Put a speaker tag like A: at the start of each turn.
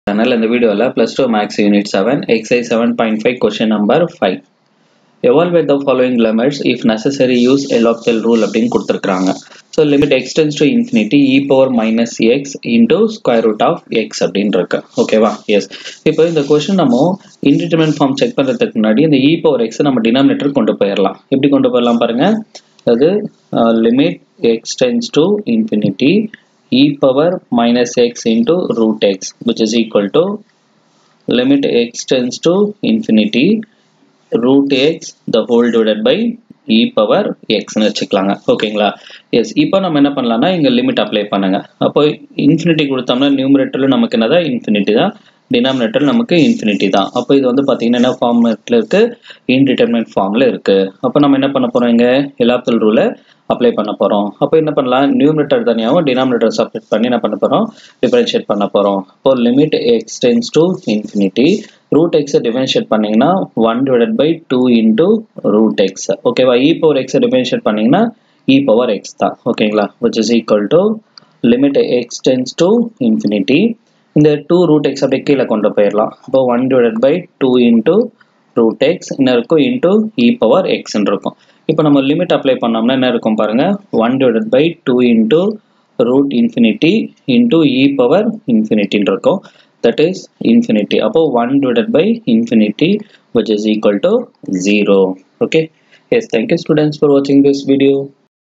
A: channel இந்த வீடியோவில் plus two maths unit seven exercise seven point five question number five evaluate the following limits if necessary use L'Hopital rule அப்படின்னு கொடுத்துருக்காங்க so limit x tends to infinity e power minus x into square root of x அப்படின்னு இருக்கு ஓகேவா S இப்போ இந்த question நம்ம இன்டிடர்மெண்ட் form check பண்ணுறதுக்கு முன்னாடி இந்த இ பவர் எக்ஸை நம்ம டினாமினேட்டர் கொண்டு போயிடலாம் எப்படி கொண்டு போயிடலாம் பாருங்க அது limit x tends to infinity e power minus x into root x which is equal to limit x tends to infinity root x the whole divided by e power x னு வச்சுக்கலாங்க ஓகேங்களா எஸ் இப்போ நம்ம என்ன பண்ணலாம்னா இங்கே லிமிட் அப்ளை பண்ணுங்க அப்போ இன்ஃபினிட்டி கொடுத்தோம்னா நியூமரேட்டரில் நமக்கு என்னதா இன்ஃபினிட்டி தான் டினாமினேட்டர் நமக்கு இன்ஃபினிட்டி தான் அப்போ இது வந்து பார்த்தீங்கன்னா என்ன ஃபார்மேட்டில் இருக்குது இன்டிட்டர்மினட் ஃபார்மில் இருக்குது அப்போ நம்ம என்ன பண்ண போகிறோம் இங்கே எலாப்தல் ரூலை அப்ளை பண்ண போகிறோம் அப்போ என்ன பண்ணலாம் நியூமரேட்டர் தனியாகவும் டினாமினேட்டர் செப்பரேட் பண்ணி என்ன பண்ண போகிறோம் டிஃபரன்ஷியேட் பண்ண போகிறோம் இப்போ limit x tends to infinity root எக்ஸை டிஃபரன்ஷியேட் பண்ணிங்கன்னா one divided by two into root x ஓகேவா இ பவர் எக்ஸை டிஃபரன்ஷியேட் பண்ணிங்கன்னா இ பவர் எக்ஸ் தான் ஓகேங்களா which is equal to limit x tends to infinity இந்த டூ ரூட் எக்ஸ் அப்படியே கீழே கொண்டு போயிடலாம் அப்போ one divided by two into root x என்ன இருக்கும் இன்டூ இ பவர் எக்ஸ்ன்னு இருக்கும் இப்போ நம்ம லிமிட் அப்ளை பண்ணோம்னா என்ன இருக்கும் பாருங்க one divided by two into root infinity into e power இன்ஃபினிட்டின்னு இருக்கும் தட் இஸ் இன்ஃபினிட்டி அப்போ one divided by infinity which is equal to zero okay yes thank you students for வாட்சிங் திஸ் வீடியோ